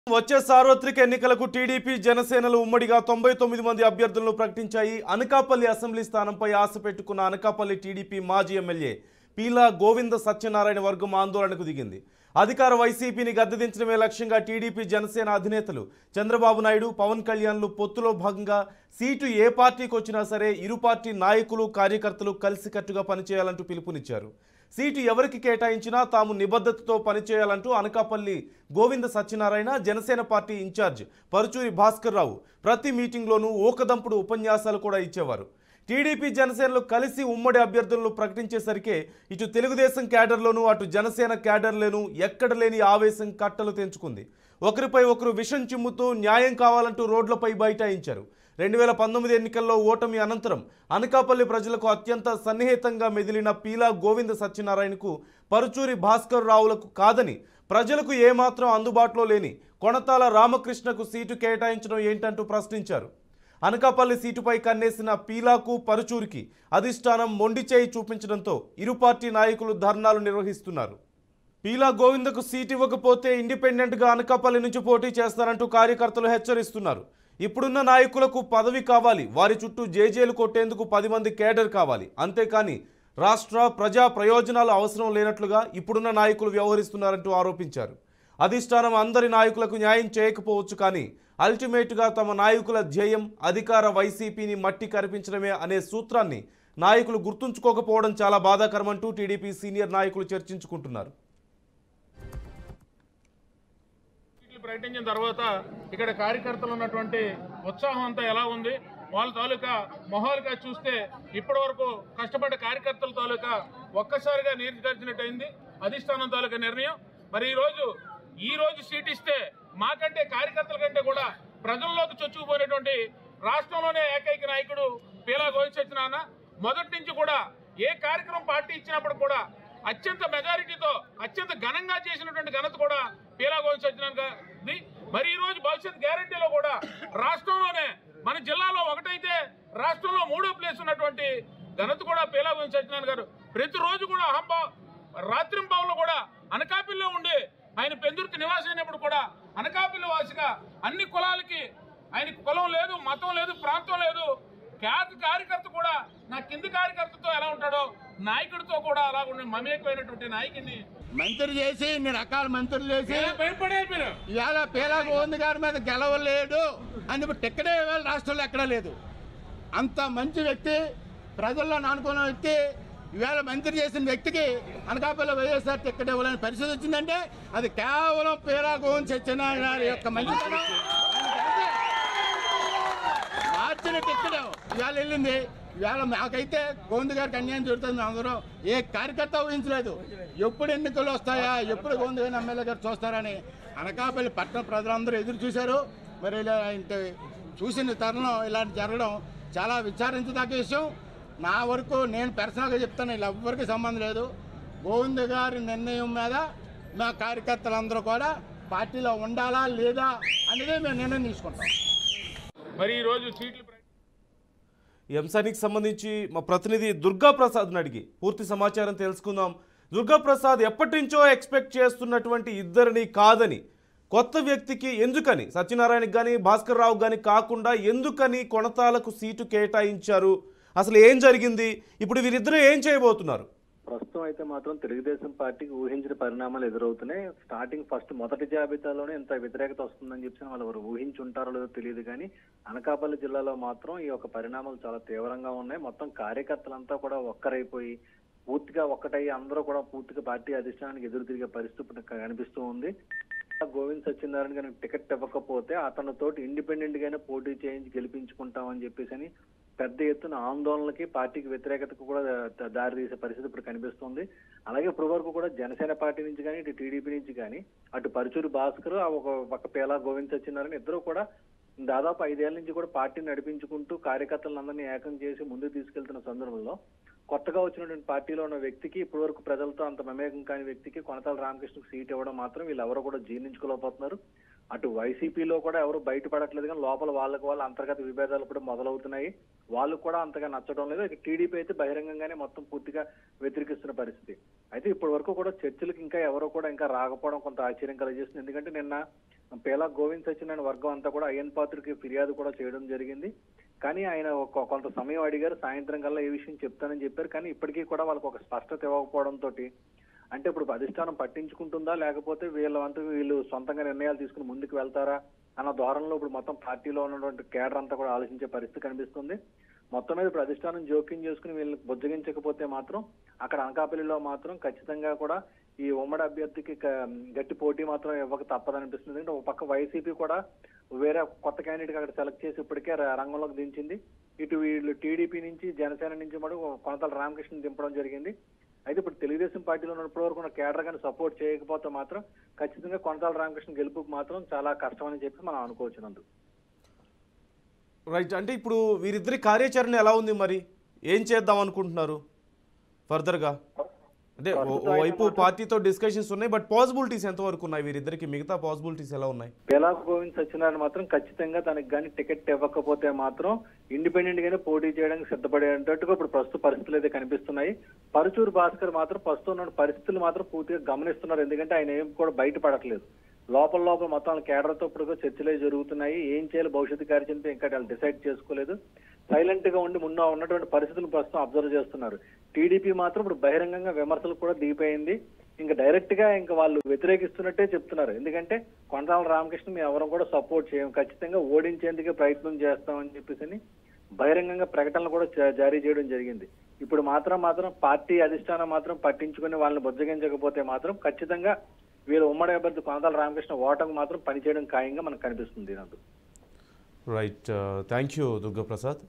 వచ్చే సార్వత్రిక ఎన్నికలకు టీడీపీ జనసేనలు ఉమ్మడిగా తొంభై తొమ్మిది మంది అభ్యర్థులను ప్రకటించాయి అనకాపల్లి అసెంబ్లీ స్థానంపై ఆశ పెట్టుకున్న అనకాపల్లి టీడీపీ మాజీ ఎమ్మెల్యే పీలా గోవింద సత్యనారాయణ వర్గం ఆందోళనకు దిగింది అధికార వైసీపీని గద్దెదించడమే లక్ష్యంగా టీడీపీ జనసేన అధినేతలు చంద్రబాబు నాయుడు పవన్ కళ్యాణ్లు పొత్తులో భాగంగా సీటు ఏ పార్టీకి వచ్చినా సరే ఇరు పార్టీ నాయకులు కార్యకర్తలు కలిసికట్టుగా పనిచేయాలంటూ పిలుపునిచ్చారు సీటు ఎవరికి కేటాయించినా తాము నిబద్ధతతో పనిచేయాలంటూ అనకాపల్లి గోవింద సత్యనారాయణ జనసేన పార్టీ ఇన్ఛార్జ్ పరుచూరి భాస్కర్ రావు ప్రతి మీటింగ్లోనూ ఓకదంపుడు ఉపన్యాసాలు కూడా ఇచ్చేవారు టీడీపీ జనసేనలు కలిసి ఉమ్మడి అభ్యర్థులను ప్రకటించేసరికే ఇటు తెలుగుదేశం క్యాడర్లోనూ అటు జనసేన క్యాడర్లోనూ ఎక్కడ లేని ఆవేశం కట్టలు తెంచుకుంది ఒకరిపై ఒకరు విషం చిమ్ముతూ న్యాయం కావాలంటూ రోడ్లపై బైఠాయించారు రెండు వేల పంతొమ్మిది ఎన్నికల్లో ఓటమి అనంతరం అనకాపల్లి ప్రజలకు అత్యంత సన్నిహితంగా మెదిలిన పీలా గోవింద సత్యనారాయణకు పరుచూరి భాస్కర్ రావులకు కాదని ప్రజలకు ఏమాత్రం అందుబాటులో లేని కొణతాల రామకృష్ణకు సీటు కేటాయించడం ఏంటంటూ ప్రశ్నించారు అనకాపల్లి సీటుపై కన్నేసిన పీలాకు పరుచూరికి అధిష్టానం మొండి చేయి చూపించడంతో ఇరు పార్టీ నాయకులు ధర్నాలు నిర్వహిస్తున్నారు పీలా గోవిందకు సీట్ ఇవ్వకపోతే ఇండిపెండెంట్గా అనకాపల్లి నుంచి పోటీ చేస్తారంటూ కార్యకర్తలు హెచ్చరిస్తున్నారు ఇప్పుడున్న నాయకులకు పదవి కావాలి వారి చుట్టూ జేజేలు కొట్టేందుకు పది మంది కేడర్ కావాలి అంతేకాని రాష్ట్ర ప్రజా ప్రయోజనాలు అవసరం లేనట్లుగా ఇప్పుడున్న నాయకులు వ్యవహరిస్తున్నారంటూ ఆరోపించారు అధిష్టానం అందరి నాయకులకు న్యాయం చేయకపోవచ్చు కానీ అల్టిమేట్గా తమ నాయకుల ధ్యేయం అధికార వైసీపీని మట్టి కనిపించడమే అనే సూత్రాన్ని నాయకులు గుర్తుంచుకోకపోవడం చాలా బాధాకరమంటూ టీడీపీ సీనియర్ నాయకులు చర్చించుకుంటున్నారు సీట్లు ప్రకటించిన తర్వాత ఇక్కడ కార్యకర్తలు ఉన్నటువంటి ఉత్సాహం అంతా ఎలా ఉంది వాళ్ళ తాలూకా మొహాలుగా చూస్తే ఇప్పటి వరకు కష్టపడ్డ కార్యకర్తల తాలూకా ఒక్కసారిగా నీరుగార్చినట్టయింది అధిష్టానం తాలూకా నిర్ణయం మరి ఈ రోజు ఈ రోజు సీట్ ఇస్తే మాకంటే కార్యకర్తల కంటే కూడా ప్రజల్లోకి చొచ్చుకుపోయినటువంటి రాష్ట్రంలోనే ఏకైక నాయకుడు పీలా గోవింద్ సత్యనారాయణ మొదటి నుంచి కూడా ఏ కార్యక్రమం పార్టీ ఇచ్చినప్పుడు కూడా అత్యంత మెజారిటీతో అత్యంత ఘనంగా చేసినటువంటి ఘనత కూడా పీలా గోవింద్ సత్యనారాయణ గారిది మరి ఈ రోజు భవిష్యత్ గ్యారంటీలో కూడా రాష్ట్రంలోనే మన జిల్లాలో ఒకటైతే రాష్ట్రంలో మూడో ప్లేస్ ఉన్నటువంటి ఘనత కూడా పీలా గోవింద్ సత్యనారాయణ గారు ప్రతిరోజు కూడా అహంభావ్ రాత్రింబావులో కూడా అనకాపల్లిలో ఉండి ఆయన పెందుర్తి నివాసం అయినప్పుడు కూడా అనకాపల్లి వాసిగా అన్ని కులాలకి ఆయనకి కులం లేదు మతం లేదు ప్రాంతం లేదు క్యాక్ కార్యకర్త కూడా నా కింది కార్యకర్తతో ఎలా ఉంటాడో నాయకుడితో కూడా అలా ఉండే మమేకమైనటువంటి నాయకుడిని మంత్రి చేసి ఇన్ని రకాల మంత్రులు చేసి భయపడే మీరు ఇవాళ పీలా గోవింద్ గారి మీద గెలవలేడు అని ఇప్పుడు టిక్కడే ఇవాళ రాష్ట్రంలో ఎక్కడా లేదు అంత మంచి వ్యక్తి ప్రజల్లో నానుకున్న వ్యక్తి ఇవాళ మంత్రి చేసిన వ్యక్తికి అనకాపల్లి వైఎస్ఆర్ టికెట్ ఇవ్వాలని పరిస్థితి వచ్చిందంటే అది కేవలం పీలా గోవింద్ సత్యనారాయణ గారి యొక్క మంచితనం మార్చిన టికెట్ ఇవాళ వెళ్ళింది ఇవాళ మాకైతే గోవింద్ గారికి అన్యాయం జరుగుతుంది అందరూ ఏ కార్యకర్త ఊహించలేదు ఎప్పుడు ఎన్నికలు వస్తాయా ఎప్పుడు గోవింద్ గారిని ఎమ్మెల్యే గారు చూస్తారని అనకాపల్లి పట్టణ ప్రజలందరూ ఎదురు చూశారు మరి ఇలా ఇంత చూసిన తరుణం ఇలాంటి జరగడం చాలా విచారించదగ్గ విషయం నా వరకు నేను పర్సనల్గా చెప్తాను ఇలా ఎవ్వరికి సంబంధం లేదు గోవింద్ గారి నిర్ణయం మీద మా కార్యకర్తలందరూ కూడా పార్టీలో ఉండాలా లేదా అనేది మేము నిర్ణయం తీసుకుంటాం మరి ఈ రోజు సీట్లు ప్రకటి- ఈ అంశానికి సంబంధించి మా ప్రతినిధి దుర్గా ప్రసాద్ని అడిగి పూర్తి సమాచారం తెలుసుకుందాం దుర్గా ప్రసాద్ ఎప్పటి నుంచో ఎక్స్పెక్ట్ చేస్తున్నటువంటి ఇద్దరిని కాదని కొత్త వ్యక్తికి ఎందుకని సత్యనారాయణకి కానీ భాస్కర్ రావు కానీ కాకుండా ఎందుకని కొణతాలకు సీటు కేటాయించారు అసలు ఏం జరిగింది ఇప్పుడు వీరిద్దరూ ఏం చేయబోతున్నారు ప్రస్తుతం అయితే మాత్రం తెలుగుదేశం పార్టీకి ఊహించిన పరిణామాలు ఎదురవుతున్నాయి స్టార్టింగ్ ఫస్ట్ మొదటి జాబితాలోనే ఇంత వ్యతిరేకత వస్తుందని చెప్పి వాళ్ళు ఎవరు ఊహించి ఉంటారో లేదో తెలియదు కానీ అనకాపల్లి జిల్లాలో మాత్రం ఈ యొక్క పరిణామాలు చాలా తీవ్రంగా ఉన్నాయి మొత్తం కార్యకర్తలంతా కూడా ఒక్కరైపోయి పూర్తిగా ఒక్కటయ్యి అందరూ కూడా పూర్తిగా పార్టీ అధిష్టానానికి ఎదురు తిరిగే పరిస్థితి ఇప్పుడు కనిపిస్తూ ఉంది గోవింద్ సత్యనారాయణ గారికి టికెట్ ఇవ్వకపోతే అతనితోటి ఇండిపెండెంట్ గానే పోటీ చేయించి గెలిపించుకుంటామని చెప్పేసి అని పెద్ద ఎత్తున ఆందోళనలకి పార్టీకి వ్యతిరేకతకు కూడా ద- దారి తీసే పరిస్థితి ఇప్పుడు కనిపిస్తుంది అలాగే ఇప్పుడు వరకు కూడా జనసేన పార్టీ నుంచి కానీ ఇటు టీడీపీ నుంచి కానీ అటు పరుచూరి భాస్కర్ ఆ ఒక పక్క పేలా గోవింద్ సత్యనారాయణ ఇద్దరు కూడా దాదాపు ఐదేళ్ల నుంచి కూడా పార్టీని నడిపించుకుంటూ కార్యకర్తలందరినీ ఏకం చేసి ముందుకు తీసుకెళ్తున్న సందర్భంలో కొత్తగా వచ్చినటువంటి పార్టీలో ఉన్న వ్యక్తికి ఇప్పటి వరకు ప్రజలతో అంత మమేకం కాని వ్యక్తికి కొనతాల రామకృష్ణకు సీట్ ఇవ్వడం మాత్రం వీళ్ళు ఎవరు కూడా జీర్ణించుకోలేకపోతున్నారు అటు వైసీపీలో కూడా ఎవరు బయటపడట్లేదు కానీ లోపల వాళ్ళకి వాళ్ళ అంతర్గత విభేదాలు కూడా మొదలవుతున్నాయి వాళ్ళు కూడా అంతగా నచ్చడం లేదు ఇక టీడీపీ అయితే బహిరంగంగానే మొత్తం పూర్తిగా వ్యతిరేకిస్తున్న పరిస్థితి అయితే ఇప్పటి వరకు కూడా చర్చలకు ఇంకా ఎవరు కూడా ఇంకా రాకపోవడం కొంత ఆశ్చర్యం కలిగిస్తుంది ఎందుకంటే నిన్న పేలా గోవింద్ సత్యనారాయణ వర్గం అంతా కూడా అయ్యన్ పాత్రకి ఫిర్యాదు కూడా చేయడం జరిగింది కానీ ఆయన ఒక కొంత సమయం అడిగారు సాయంత్రం కల్లా ఏ విషయం చెప్తానని చెప్పారు కానీ ఇప్పటికీ కూడా వాళ్ళకి ఒక స్పష్టత ఇవ్వకపోవడంతో అంటే ఇప్పుడు అధిష్టానం పట్టించుకుంటుందా లేకపోతే వీళ్ళ వంతు వీళ్ళు సొంతంగా నిర్ణయాలు తీసుకుని ముందుకు వెళ్తారా అన్న ధోరణిలో ఇప్పుడు మొత్తం పార్టీలో ఉన్నటువంటి కేడర్ అంతా కూడా ఆలోచించే పరిస్థితి కనిపిస్తుంది మొత్తం మీద ఇప్పుడు అధిష్టానం జోక్యం చేసుకుని వీళ్ళని బుజ్జగించకపోతే మాత్రం అక్కడ అనకాపల్లిలో మాత్రం ఖచ్చితంగా కూడా ఈ ఉమ్మడి అభ్యర్థికి క- గట్టి పోటీ మాత్రం ఇవ్వక తప్పదనిపిస్తుంది ఎందుకంటే ఒక పక్క వైసీపీ కూడా వేరే కొత్త క్యాండిడేట్ అక్కడ సెలెక్ట్ చేసి ఇప్పటికే ర- రంగంలోకి దించింది ఇటు వీళ్ళు టీడీపీ నుంచి జనసేన నుంచి మటుకు కొనతల రామకృష్ణ దింపడం జరిగింది అయితే ఇప్పుడు తెలుగుదేశం పార్టీలో ఉన్నప్పటి వరకు ఉన్న కేడర్ కానీ సపోర్ట్ చేయకపోతే మాత్రం ఖచ్చితంగా కొనతాల రామకృష్ణ గెలుపుకు మాత్రం చాలా కష్టమని చెప్పి మనం అనుకోవచ్చు నందు రైట్ అంటే ఇప్పుడు వీరిద్దరి కార్యాచరణ ఎలా ఉంది మరి ఏం చేద్దాం అనుకుంటున్నారు ఫర్దర్గా అంటే ఓ- ప్రస్తుతం ఓవైపు అయితే మాత్రం- పార్టీతో డిస్కషన్స్ ఉన్నాయి బట్ పాసిబిలిటీస్ ఎంతవరకు ఉన్నాయి వీరిద్దరికి మిగతా పాసిబిలిటీస్ ఎలా ఉన్నాయి పేలా గోవింద్ సత్యనారాయణ మాత్రం ఖచ్చితంగా తనకి కానీ టికెట్ ఇవ్వకపోతే మాత్రం ఇండిపెండెంట్ గానే పోటీ చేయడానికి సిద్ధపడేటట్టుగా ఇప్పుడు ప్రస్తుత పరిస్థితులు అయితే కనిపిస్తున్నాయి పరుచూరు భాస్కర్ మాత్రం ప్రస్తుతం ఉన్న పరిస్థితులు మాత్రం పూర్తిగా గమనిస్తున్నారు ఎందుకంటే ఆయన ఏం కూడా బయటపడట్లేదు లోపల లోపల మొత్తం వాళ్ళ కేడర్తో ఇప్పుడు చర్చలే జరుగుతున్నాయి ఏం చేయాలి భవిష్యత్తు కార్యచరణతో ఇంకా వాళ్ళు డిసైడ్ చేసుకోలేదు సైలెంట్ గా ఉండి మున్న ఉన్నటువంటి పరిస్థితులు ప్రస్తుతం అబ్జర్వ్ చేస్తున్నారు టీడీపీ మాత్రం ఇప్పుడు బహిరంగంగా విమర్శలు కూడా దిగిపోయింది ఇంకా డైరెక్ట్ గా ఇంకా వాళ్ళు వ్యతిరేకిస్తున్నట్టే చెప్తున్నారు ఎందుకంటే కొండరాల రామకృష్ణ మేము ఎవరం కూడా సపోర్ట్ చేయం ఖచ్చితంగా ఓడించేందుకే ప్రయత్నం చేస్తామని చెప్పేసి అని బహిరంగంగా ప్రకటనలు కూడా జా- జారీ చేయడం జరిగింది ఇప్పుడు మాత్రం మాత్రం పార్టీ అధిష్టానం మాత్రం పట్టించుకుని వాళ్ళని బుజ్జగించకపోతే మాత్రం ఖచ్చితంగా వీళ్ళ ఉమ్మడి అభ్యర్థి కొనతాల రామకృష్ణ ఓటకు మాత్రం పనిచేయడం ఖాయంగా మనకు కనిపిస్తుంది నాకు రైట్ థ్యాంక్ యూ దుర్గాప్రసాద్